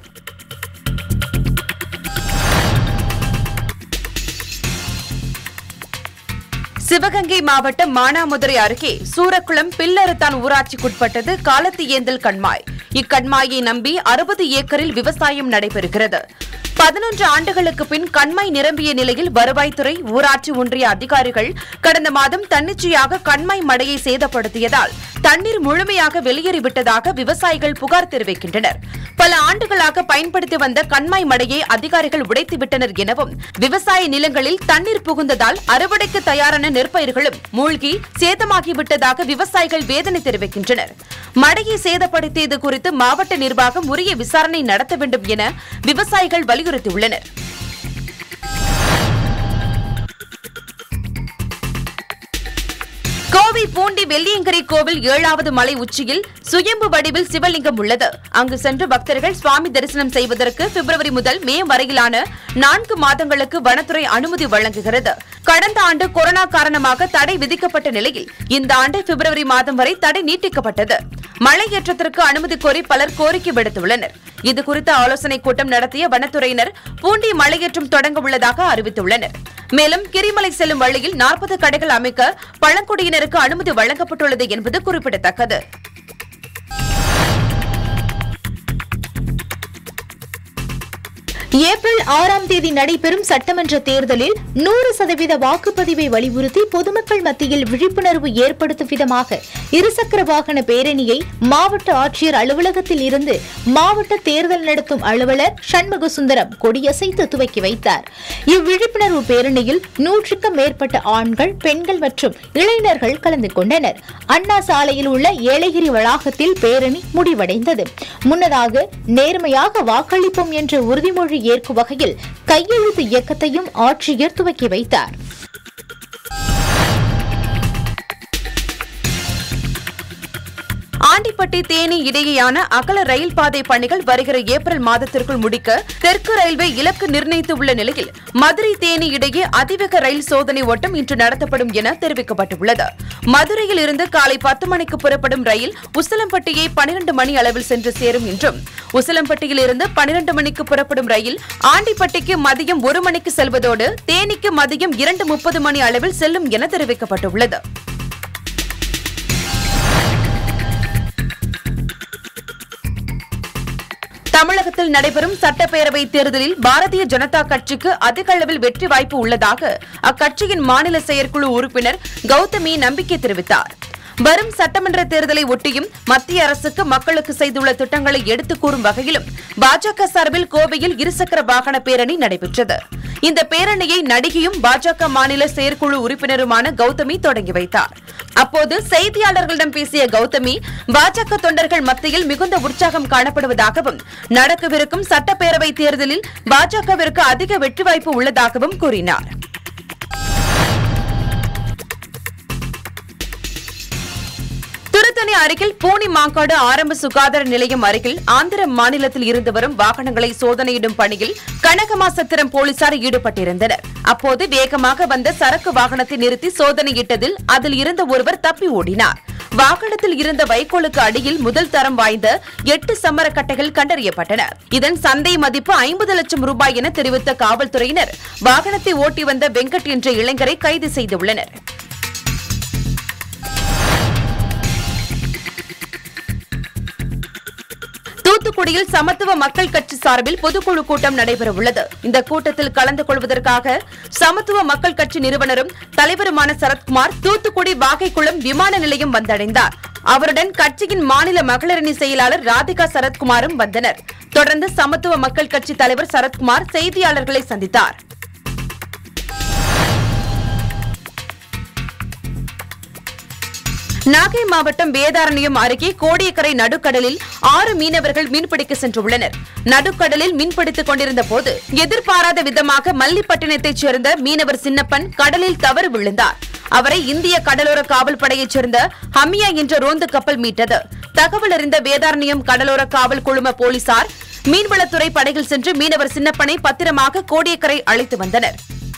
சிவகங்கை மாவட்டம் மானாமதுரை அருகே சூரக்குளம் பில்லறுத்தான் ஊராட்சிக்குட்பட்டது காலத்து ஏந்தல் கண்மாய் இக்கண்மாயை நம்பி அறுபது ஏக்கரில் விவசாயம் நடைபெறுகிறது பதினொன்று ஆண்டுகளுக்கு பின் கண்மாய் நிரம்பிய நிலையில் வருவாய்த்துறை ஊராட்சி ஒன்றிய அதிகாரிகள் கடந்த மாதம் தன்னிச்சையாக கண்மாய் மடையை சேதப்படுத்தியதால் தண்ணீர் முழுமையாக வெளியேறிவிட்டதாக விவசாயிகள் புகார் தெரிவிக்கின்றனர் பல ஆண்டுகளாக பயன்படுத்தி வந்த கண்மாய் மடையை அதிகாரிகள் உடைத்துவிட்டனர் எனவும் விவசாய நிலங்களில் தண்ணீர் புகுந்ததால் அறுவடைக்கு தயாரான நெற்பயிர்களும் மூழ்கி சேதமாகிவிட்டதாக விவசாயிகள் வேதனை தெரிவிக்கின்றனர் மடையை சேதப்படுத்தியது குறித்து மாவட்ட நிர்வாகம் உரிய விசாரணை நடத்த வேண்டும் என விவசாயிகள் வலியுறுத்தியுள்ளனர் கோவை பூண்டி வெள்ளியங்கிரி கோவில் ஏழாவது மலை உச்சியில் சுயம்பு வடிவில் சிவலிங்கம் உள்ளது அங்கு சென்று பக்தர்கள் சுவாமி தரிசனம் செய்வதற்கு பிப்ரவரி முதல் மே வரையிலான நான்கு மாதங்களுக்கு வனத்துறை அனுமதி வழங்குகிறது கடந்த ஆண்டு கொரோனா காரணமாக தடை விதிக்கப்பட்ட நிலையில் இந்த ஆண்டு பிப்ரவரி மாதம் வரை தடை நீட்டிக்கப்பட்டது மலையேற்றத்திற்கு அனுமதி கோரி பலர் கோரிக்கை விடுத்துள்ளனர் இது குறித்த ஆலோசனைக் கூட்டம் நடத்திய வனத்துறையினர் பூண்டி மலையேற்றம் தொடங்க உள்ளதாக அறிவித்துள்ளனர் மேலும் கிரிமலை செல்லும் வழியில் நாற்பது கடைகள் அமைக்க பழங்குடியினருக்கு அனுமதி வழங்கப்பட்டுள்ளது என்பது குறிப்பிடத்தக்கது ஏப்ரல் ஆறாம் தேதி நடைபெறும் சட்டமன்ற தேர்தலில் நூறு சதவீத வாக்குப்பதிவை வலியுறுத்தி பொதுமக்கள் மத்தியில் விழிப்புணர்வு ஏற்படுத்தும் விதமாக இருசக்கர வாகன பேரணியை மாவட்ட ஆட்சியர் அலுவலகத்தில் இருந்து மாவட்ட தேர்தல் நடத்தும் அலுவலர் சண்முக சுந்தரம் கொடியசைத்து துவக்கி வைத்தார் இவ்விழிப்புணர்வு பேரணியில் நூற்றுக்கும் மேற்பட்ட ஆண்கள் பெண்கள் மற்றும் இளைஞர்கள் கலந்து கொண்டனர் அண்ணா சாலையில் உள்ள ஏலகிரி வளாகத்தில் பேரணி முடிவடைந்தது முன்னதாக நேர்மையாக வாக்களிப்போம் என்ற உறுதிமொழி ஏற்கும் வகையில் கையெழுத்து இயக்கத்தையும் ஆட்சியர் துவக்கி வைத்தார் ஆண்டிப்பட்டி தேனி இடையேயான அகல ரயில் பாதை பணிகள் வருகிற ஏப்ரல் மாதத்திற்குள் முடிக்க தெற்கு ரயில்வே இலக்கு நிர்ணயித்துள்ள நிலையில் மதுரை தேனி இடையே அதிவேக ரயில் சோதனை ஓட்டம் இன்று நடத்தப்படும் என தெரிவிக்கப்பட்டுள்ளது மதுரையில் இருந்து காலை பத்து மணிக்கு புறப்படும் ரயில் உசிலம்பட்டியை பனிரெண்டு மணி அளவில் சென்று சேரும் என்றும் உசிலம்பட்டியில் இருந்து பனிரெண்டு மணிக்கு புறப்படும் ரயில் ஆண்டிப்பட்டிக்கு மதியம் ஒரு மணிக்கு செல்வதோடு தேனிக்கு மதியம் இரண்டு முப்பது மணி அளவில் செல்லும் என தெரிவிக்கப்பட்டுள்ளது தமிழகத்தில் நடைபெறும் சட்டப்பேரவை தேர்தலில் பாரதிய ஜனதா கட்சிக்கு அதிக அளவில் வெற்றி வாய்ப்பு உள்ளதாக அக்கட்சியின் மாநில செயற்குழு உறுப்பினர் கௌதமி நம்பிக்கை தெரிவித்தார் வரும் சட்டமன்ற தேர்தலை ஒட்டியும் மத்திய அரசுக்கு மக்களுக்கு செய்துள்ள திட்டங்களை எடுத்துக் கூறும் வகையிலும் பாஜக சார்பில் கோவையில் இருசக்கர வாகன பேரணி நடைபெற்றது இந்த பேரணியை நடிகையும் பாஜக மாநில செயற்குழு உறுப்பினருமான கௌதமி தொடங்கி வைத்தார் அப்போது செய்தியாளர்களிடம் பேசிய கௌதமி பாஜக தொண்டர்கள் மத்தியில் மிகுந்த உற்சாகம் காணப்படுவதாகவும் நடக்கவிருக்கும் சட்டப்பேரவை தேர்தலில் பாஜகவிற்கு அதிக வெற்றி வாய்ப்பு உள்ளதாகவும் கூறினார் திருத்தணி அருகில் பூனி மாங்காடு ஆரம்ப சுகாதார நிலையம் அருகில் ஆந்திர மாநிலத்தில் இருந்து வரும் வாகனங்களை சோதனையிடும் பணியில் கனகமாசத்திரம் போலீசார் ஈடுபட்டிருந்தனர் அப்போது வேகமாக வந்த சரக்கு வாகனத்தை நிறுத்தி சோதனையிட்டதில் அதில் இருந்த ஒருவர் தப்பி ஓடினார் வாகனத்தில் இருந்த வைக்கோலுக்கு அடியில் முதல் தரம் வாய்ந்த எட்டு சம்மர கட்டைகள் கண்டறியப்பட்டன இதன் சந்தை மதிப்பு ஐம்பது லட்சம் ரூபாய் என தெரிவித்த காவல்துறையினர் வாகனத்தை ஓட்டி வந்த வெங்கட் என்ற இளைஞரை கைது செய்துள்ளனர் தூத்துக்குடியில் சமத்துவ மக்கள் கட்சி சார்பில் பொதுக்குழு கூட்டம் நடைபெறவுள்ளது இந்த கூட்டத்தில் கலந்து கொள்வதற்காக சமத்துவ மக்கள் கட்சி நிறுவனரும் தலைவருமான சரத்குமார் தூத்துக்குடி வாகைக்குளம் விமான நிலையம் வந்தடைந்தார் அவருடன் கட்சியின் மாநில மகளிரணி செயலாளர் ராதிகா சரத்குமாரும் வந்தனர் தொடர்ந்து சமத்துவ மக்கள் கட்சி தலைவர் சரத்குமார் செய்தியாளர்களை சந்தித்தார் நாகை மாவட்டம் வேதாரண்யம் அருகே கோடியக்கரை நடுக்கடலில் ஆறு மீனவர்கள் மீன்பிடிக்க சென்றுள்ளனர் நடுக்கடலில் மீன்பிடித்துக் கொண்டிருந்த போது எதிர்பாராத விதமாக மல்லிப்பட்டினத்தைச் சேர்ந்த மீனவர் சின்னப்பன் கடலில் தவறு விழுந்தார் அவரை இந்திய கடலோர காவல் படையைச் சேர்ந்த ஹமியா என்ற ரோந்து கப்பல் மீட்டது தகவல் அறிந்த வேதாரண்யம் கடலோர காவல் குழும போலீசார் மீன்வளத்துறை படையில் சென்று மீனவர் சின்னப்பனை பத்திரமாக கோடியக்கரை அழைத்து வந்தனர்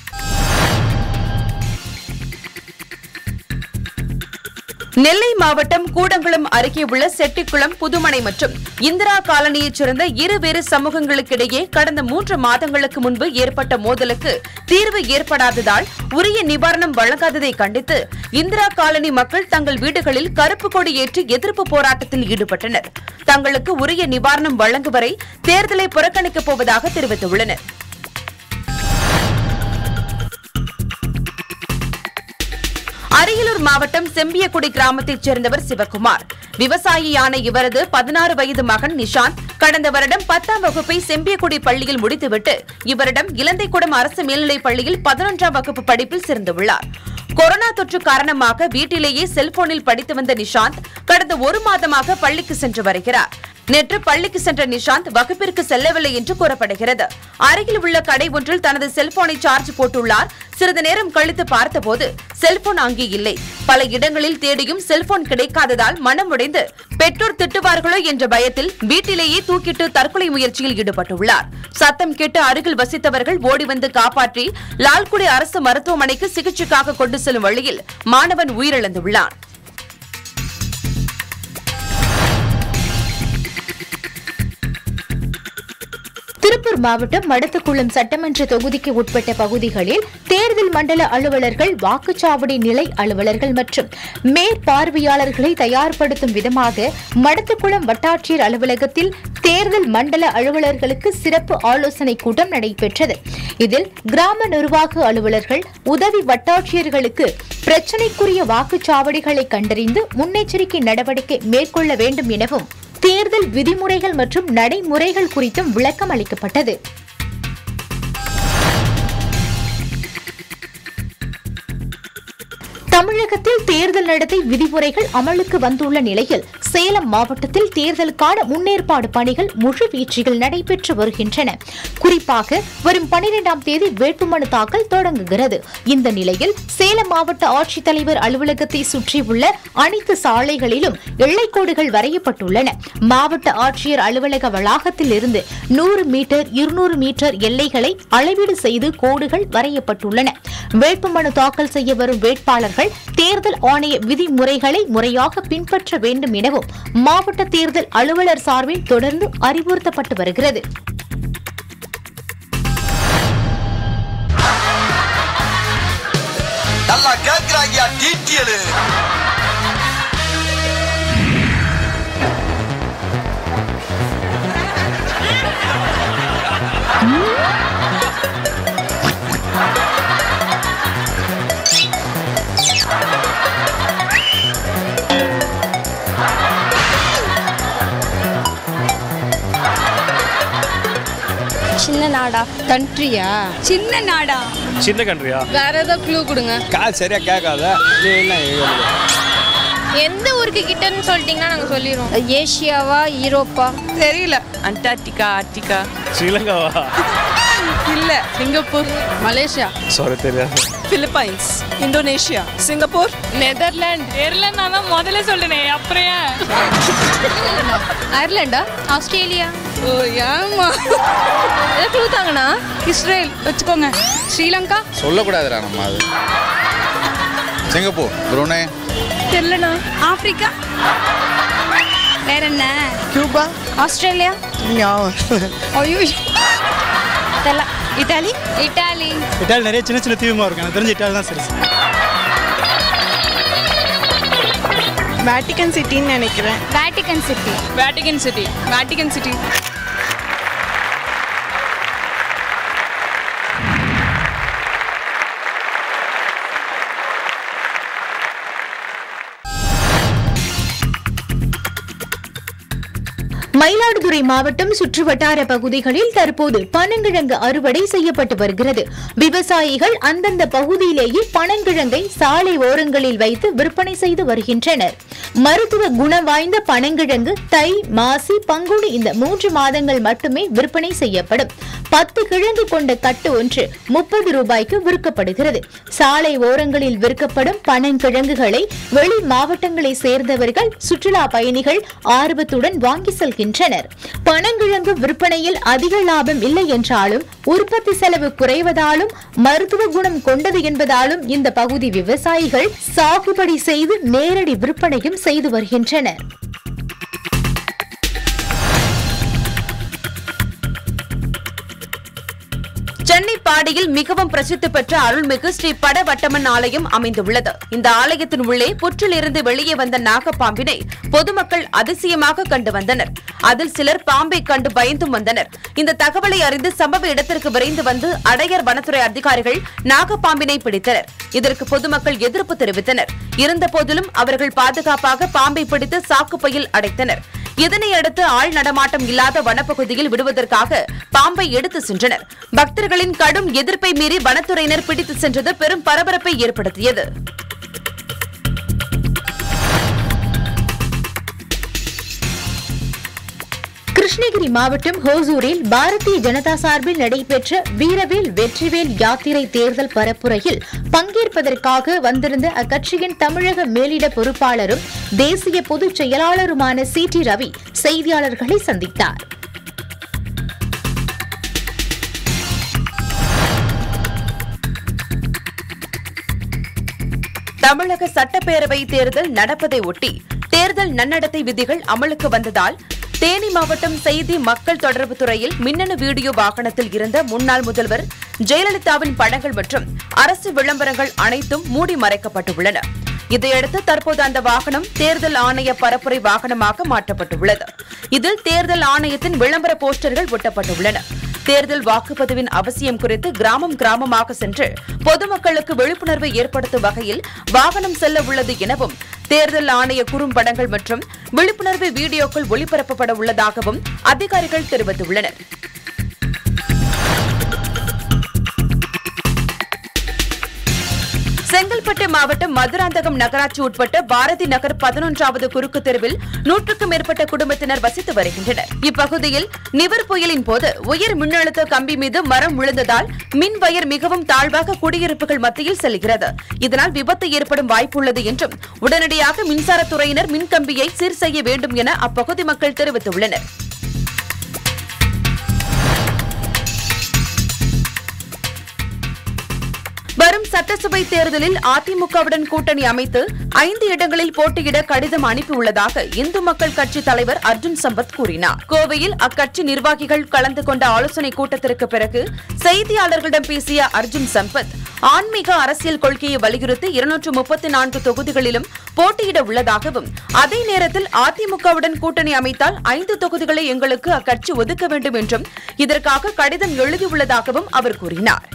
நெல்லை மாவட்டம் கூடங்குளம் அருகே உள்ள செட்டிக்குளம் புதுமனை மற்றும் இந்திரா காலனியைச் சேர்ந்த இருவேறு சமூகங்களுக்கிடையே கடந்த மூன்று மாதங்களுக்கு முன்பு ஏற்பட்ட மோதலுக்கு தீர்வு ஏற்படாததால் உரிய நிவாரணம் வழங்காததை கண்டித்து இந்திரா காலனி மக்கள் தங்கள் வீடுகளில் கருப்பு கொடி ஏற்றி எதிர்ப்பு போராட்டத்தில் ஈடுபட்டனர் தங்களுக்கு உரிய நிவாரணம் வழங்கும் வரை தேர்தலை புறக்கணிக்கப் போவதாக தெரிவித்துள்ளனர் அரியலூர் மாவட்டம் செம்பியக்குடி கிராமத்தைச் சேர்ந்தவர் சிவகுமார் விவசாயியான இவரது பதினாறு வயது மகன் நிஷாந்த் கடந்த வருடம் பத்தாம் வகுப்பை செம்பியக்குடி பள்ளியில் முடித்துவிட்டு இவரிடம் இலந்தைக்குடம் அரசு மேல்நிலைப் பள்ளியில் பதினொன்றாம் வகுப்பு படிப்பில் சேர்ந்துள்ளார் கொரோனா தொற்று காரணமாக வீட்டிலேயே செல்போனில் படித்து வந்த நிஷாந்த் கடந்த ஒரு மாதமாக பள்ளிக்கு சென்று வருகிறார் நேற்று பள்ளிக்கு சென்ற நிஷாந்த் வகுப்பிற்கு செல்லவில்லை என்று கூறப்படுகிறது அருகில் உள்ள கடை ஒன்றில் தனது செல்போனை சார்ஜ் போட்டுள்ளார் சிறிது நேரம் கழித்து பார்த்தபோது செல்போன் அங்கே இல்லை பல இடங்களில் தேடியும் செல்போன் கிடைக்காததால் மனமுடைந்து பெற்றோர் திட்டுவார்களோ என்ற பயத்தில் வீட்டிலேயே தூக்கிட்டு தற்கொலை முயற்சியில் ஈடுபட்டுள்ளார் சத்தம் கேட்டு அருகில் வசித்தவர்கள் ஓடி வந்து காப்பாற்றி லால்குடி அரசு மருத்துவமனைக்கு சிகிச்சைக்காக கொண்டு செல்லும் வழியில் மாணவன் உயிரிழந்துள்ளான் திருப்பூர் மாவட்டம் மடத்துக்குளம் சட்டமன்ற தொகுதிக்கு உட்பட்ட பகுதிகளில் தேர்தல் மண்டல அலுவலர்கள் வாக்குச்சாவடி நிலை அலுவலர்கள் மற்றும் மேற்பார்வையாளர்களை தயார்படுத்தும் விதமாக மடத்துக்குளம் வட்டாட்சியர் அலுவலகத்தில் தேர்தல் மண்டல அலுவலர்களுக்கு சிறப்பு ஆலோசனை கூட்டம் நடைபெற்றது இதில் கிராம நிர்வாக அலுவலர்கள் உதவி வட்டாட்சியர்களுக்கு பிரச்சினைக்குரிய வாக்குச்சாவடிகளை கண்டறிந்து முன்னெச்சரிக்கை நடவடிக்கை மேற்கொள்ள வேண்டும் எனவும் தேர்தல் விதிமுறைகள் மற்றும் நடைமுறைகள் குறித்தும் விளக்கம் அளிக்கப்பட்டது தமிழகத்தில் தேர்தல் நடத்தை விதிமுறைகள் அமலுக்கு வந்துள்ள நிலையில் சேலம் மாவட்டத்தில் தேர்தலுக்கான முன்னேற்பாடு பணிகள் முழுவீச்சில் நடைபெற்று வருகின்றன குறிப்பாக வரும் பனிரெண்டாம் தேதி வேட்புமனு தாக்கல் தொடங்குகிறது இந்த நிலையில் சேலம் மாவட்ட ஆட்சித்தலைவர் அலுவலகத்தை சுற்றியுள்ள அனைத்து சாலைகளிலும் எல்லைக்கோடுகள் வரையப்பட்டுள்ளன மாவட்ட ஆட்சியர் அலுவலக வளாகத்தில் இருந்து நூறு மீட்டர் இருநூறு மீட்டர் எல்லைகளை அளவீடு செய்து கோடுகள் வரையப்பட்டுள்ளன வேட்புமனு தாக்கல் செய்ய வரும் வேட்பாளர்கள் தேர்தல் ஆணைய விதிமுறைகளை முறையாக பின்பற்ற வேண்டும் எனவும் மாவட்ட தேர்தல் அலுவலர் சார்பில் தொடர்ந்து அறிவுறுத்தப்பட்டு வருகிறது நல்லா கேக்குறாங்க டீட்டியலு சின்ன நாடா கண்ட்ரியா சின்ன நாடா சின்ன கண்ட்ரியா வேற ஏதோ க்ளூ கொடுங்க கால் சரியா கேட்காத நீ என்ன எழுதுறது? எந்த ஊருக்கு கிட்டன்னு சொல்லிட்டீங்கன்னா நாங்க சொல்லிடுவோம் ஏசியாவா யூரோப்பா தெரியல அண்டார்டிகா ஆர்டிகா ஸ்ரீலங்காவா இல்ல சிங்கப்பூர் மலேசியா சாரி தெரியாது பிலிப்பைன்ஸ் இந்தோனேஷியா சிங்கப்பூர் நெதர்லாந்து தெரியலன்னா தான் முதல்ல சொல்றேன் அப்புறம் அயர்லாண்டா ஆஸ்திரேலியா ஓ ஏமா ஏதோ க்ளூ தாங்கண்ணா இஸ்ரேல் வச்சுக்கோங்க ஸ்ரீலங்கா சொல்லக்கூடாதுடா நம்ம அது சிங்கப்பூர் புருனே தெரியலண்ணா ஆப்பிரிக்கா வேற என்ன கியூபா ஆஸ்திரேலியா ஐயோ தெரியல இட்டாலி இட்டாலி இட்டாலி நிறைய சின்ன சின்ன தீவுமா இருக்கும் எனக்கு தெரிஞ்ச இட்டாலி தான் சரி வேட்டிகன் சிட்டின்னு நினைக்கிறேன் Vatican city Vatican city Vatican city Mayiladuthurai மாவட்டம் சுற்றுவட்டார பகுதிகளில் தற்போது பனங்கிழங்கு அறுவடை செய்யப்பட்டு வருகிறது விவசாயிகள் அந்தந்த பகுதியிலேயே பனங்கிழங்கை சாலை ஓரங்களில் வைத்து விற்பனை செய்து வருகின்றனர் மருத்துவ குணம் வாய்ந்த பனங்கிழங்கு தை மாசி பங்குனி இந்த மூன்று மாதங்கள் மட்டுமே விற்பனை செய்யப்படும் பத்து கிழங்கு கொண்ட கட்டு ஒன்று முப்பது ரூபாய்க்கு விற்கப்படுகிறது சாலை ஓரங்களில் விற்கப்படும் பனங்கிழங்குகளை வெளி மாவட்டங்களை சேர்ந்தவர்கள் சுற்றுலா பயணிகள் ஆர்வத்துடன் வாங்கி செல்கின்றனர் பனங்கிழங்கு விற்பனையில் அதிக லாபம் இல்லை என்றாலும் உற்பத்தி செலவு குறைவதாலும் மருத்துவ குணம் கொண்டது என்பதாலும் இந்த பகுதி விவசாயிகள் சாகுபடி செய்து நேரடி விற்பனையும் செய்து வருகின்றனர் சென்னை பாடியில் மிகவும் பிரசித்தி பெற்ற அருள்மிகு ஸ்ரீ படவட்டம்மன் ஆலயம் அமைந்துள்ளது இந்த ஆலயத்தின் உள்ளே புற்றில் இருந்து வெளியே வந்த நாகப்பாம்பினை பொதுமக்கள் அதிசயமாக கண்டு வந்தனர் அதில் சிலர் பாம்பை கண்டு பயந்தும் வந்தனர் இந்த தகவலை அறிந்து சம்பவ இடத்திற்கு விரைந்து வந்து அடையர் வனத்துறை அதிகாரிகள் நாகப்பாம்பினை பிடித்தனர் இதற்கு பொதுமக்கள் எதிர்ப்பு தெரிவித்தனர் இருந்தபோதிலும் அவர்கள் பாதுகாப்பாக பாம்பை பிடித்து சாக்குப்பையில் அடைத்தனர் இதனையடுத்து ஆள் நடமாட்டம் இல்லாத வனப்பகுதியில் விடுவதற்காக பாம்பை எடுத்து சென்றனர் பக்தர்களின் கடும் எதிர்ப்பை மீறி வனத்துறையினர் பிடித்து சென்றது பெரும் பரபரப்பை ஏற்படுத்தியது கிருஷ்ணகிரி மாவட்டம் ஹோசூரில் பாரதிய ஜனதா சார்பில் நடைபெற்ற வீரவேல் வெற்றிவேல் யாத்திரை தேர்தல் பரப்புரையில் பங்கேற்பதற்காக வந்திருந்த அக்கட்சியின் தமிழக மேலிட பொறுப்பாளரும் தேசிய பொதுச் செயலாளருமான சி டி ரவி செய்தியாளர்களை சந்தித்தார் தமிழக சட்டப்பேரவை தேர்தல் நடப்பதை ஒட்டி தேர்தல் நன்னடத்தை விதிகள் அமலுக்கு வந்ததால் தேனி மாவட்டம் செய்தி மக்கள் தொடர்பு துறையில் மின்னணு வீடியோ வாகனத்தில் இருந்த முன்னாள் முதல்வர் ஜெயலலிதாவின் படங்கள் மற்றும் அரசு விளம்பரங்கள் அனைத்தும் மூடி மறைக்கப்பட்டுள்ளன இதையடுத்து தற்போது அந்த வாகனம் தேர்தல் ஆணைய பரப்புரை வாகனமாக மாற்றப்பட்டுள்ளது இதில் தேர்தல் ஆணையத்தின் விளம்பர போஸ்டர்கள் ஒட்டப்பட்டுள்ளன தேர்தல் வாக்குப்பதிவின் அவசியம் குறித்து கிராமம் கிராமமாக சென்று பொதுமக்களுக்கு விழிப்புணர்வை ஏற்படுத்தும் வகையில் வாகனம் செல்ல உள்ளது எனவும் தேர்தல் ஆணைய குறும்படங்கள் மற்றும் விழிப்புணர்வு வீடியோக்கள் ஒளிபரப்பப்பட உள்ளதாகவும் அதிகாரிகள் தெரிவித்துள்ளனர் செங்கல்பட்டு மாவட்டம் மதுராந்தகம் நகராட்சி உட்பட்ட பாரதி நகர் பதினொன்றாவது குறுக்கு தெருவில் நூற்றுக்கும் மேற்பட்ட குடும்பத்தினர் வசித்து வருகின்றனர் இப்பகுதியில் நிவர் புயலின் போது உயர் மின்னழுத்த கம்பி மீது மரம் விழுந்ததால் மின் வயர் மிகவும் தாழ்வாக குடியிருப்புகள் மத்தியில் செல்கிறது இதனால் விபத்து ஏற்படும் வாய்ப்புள்ளது என்றும் உடனடியாக மின்சாரத்துறையினர் மின்கம்பியை சீர் செய்ய வேண்டும் என அப்பகுதி மக்கள் தெரிவித்துள்ளனர் வரும் சட்டசபை தேர்தலில் அதிமுகவுடன் கூட்டணி அமைத்து ஐந்து இடங்களில் போட்டியிட கடிதம் அனுப்பியுள்ளதாக இந்து மக்கள் கட்சி தலைவர் அர்ஜுன் சம்பத் கூறினார் கோவையில் அக்கட்சி நிர்வாகிகள் கலந்து கொண்ட ஆலோசனைக் கூட்டத்திற்கு பிறகு செய்தியாளர்களிடம் பேசிய அர்ஜுன் சம்பத் ஆன்மீக அரசியல் கொள்கையை வலியுறுத்தி இருநூற்று முப்பத்தி நான்கு தொகுதிகளிலும் போட்டியிட உள்ளதாகவும் அதே நேரத்தில் அதிமுகவுடன் கூட்டணி அமைத்தால் ஐந்து தொகுதிகளை எங்களுக்கு அக்கட்சி ஒதுக்க வேண்டும் என்றும் இதற்காக கடிதம் எழுதியுள்ளதாகவும் அவர் கூறினார்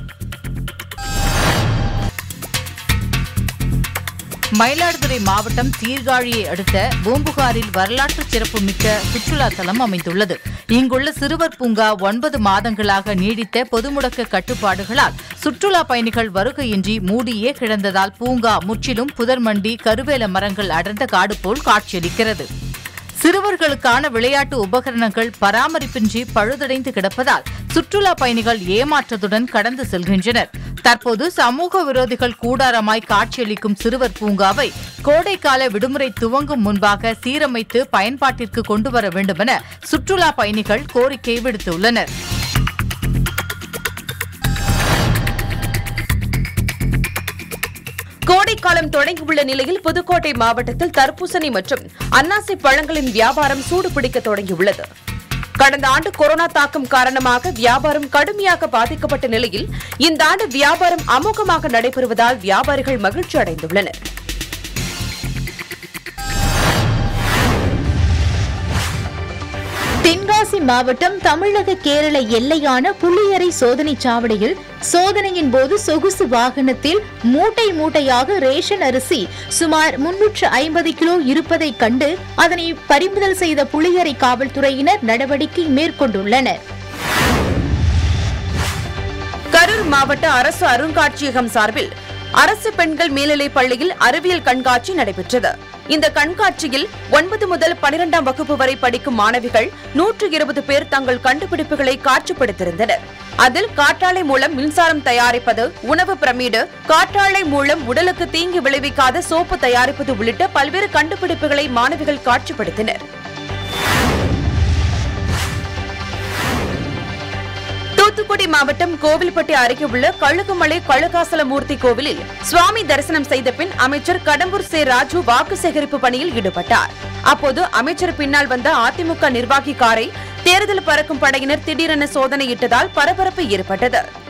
மயிலாடுதுறை மாவட்டம் சீர்காழியை அடுத்த பூம்புகாரில் வரலாற்று சிறப்புமிக்க சுற்றுலா தலம் அமைந்துள்ளது இங்குள்ள சிறுவர் பூங்கா ஒன்பது மாதங்களாக நீடித்த பொதுமுடக்க கட்டுப்பாடுகளால் சுற்றுலா பயணிகள் வருகையின்றி மூடியே கிடந்ததால் பூங்கா முற்றிலும் புதர்மண்டி கருவேல மரங்கள் அடர்ந்த காடு போல் காட்சியளிக்கிறது சிறுவர்களுக்கான விளையாட்டு உபகரணங்கள் பராமரிப்பின்றி பழுதடைந்து கிடப்பதால் சுற்றுலா பயணிகள் ஏமாற்றத்துடன் கடந்து செல்கின்றனர் தற்போது சமூக விரோதிகள் கூடாரமாய் காட்சியளிக்கும் சிறுவர் பூங்காவை கோடைக்கால விடுமுறை துவங்கும் முன்பாக சீரமைத்து பயன்பாட்டிற்கு கொண்டுவர வேண்டுமென சுற்றுலா பயணிகள் கோரிக்கை விடுத்துள்ளனர் கோடைக்காலம் தொடங்கியுள்ள நிலையில் புதுக்கோட்டை மாவட்டத்தில் தர்பூசணி மற்றும் அன்னாசி பழங்களின் வியாபாரம் சூடு பிடிக்க தொடங்கியுள்ளது கடந்த ஆண்டு கொரோனா தாக்கம் காரணமாக வியாபாரம் கடுமையாக பாதிக்கப்பட்ட நிலையில் இந்த ஆண்டு வியாபாரம் அமோகமாக நடைபெறுவதால் வியாபாரிகள் மகிழ்ச்சி அடைந்துள்ளனர் தென்காசி மாவட்டம் தமிழக கேரள எல்லையான புளியரை சோதனை சாவடியில் சோதனையின் போது சொகுசு வாகனத்தில் மூட்டை மூட்டையாக ரேஷன் அரிசி சுமார் முன்னூற்று ஐம்பது கிலோ இருப்பதை கண்டு அதனை பறிமுதல் செய்த புளியரை காவல்துறையினர் நடவடிக்கை மேற்கொண்டுள்ளனர் கரூர் மாவட்ட அரசு அருங்காட்சியகம் சார்பில் அரசு பெண்கள் மேல்நிலைப் பள்ளியில் அறிவியல் கண்காட்சி நடைபெற்றது இந்த கண்காட்சியில் ஒன்பது முதல் பனிரெண்டாம் வகுப்பு வரை படிக்கும் மாணவிகள் நூற்று இருபது பேர் தங்கள் கண்டுபிடிப்புகளை காட்சிப்படுத்தியிருந்தனர் அதில் காற்றாலை மூலம் மின்சாரம் தயாரிப்பது உணவு பிரமிடு காற்றாலை மூலம் உடலுக்கு தீங்கு விளைவிக்காத சோப்பு தயாரிப்பது உள்ளிட்ட பல்வேறு கண்டுபிடிப்புகளை மாணவிகள் காட்சிப்படுத்தினர் தூத்துக்குடி மாவட்டம் கோவில்பட்டி அருகே உள்ள கழுகுமலை கழுகாசலமூர்த்தி கோவிலில் சுவாமி தரிசனம் செய்த பின் அமைச்சர் கடம்பூர் சே ராஜு வாக்கு சேகரிப்பு பணியில் ஈடுபட்டார் அப்போது அமைச்சர் பின்னால் வந்த அதிமுக நிர்வாகி காரை தேர்தல் பறக்கும் படையினர் திடீரென சோதனையிட்டதால் பரபரப்பு ஏற்பட்டது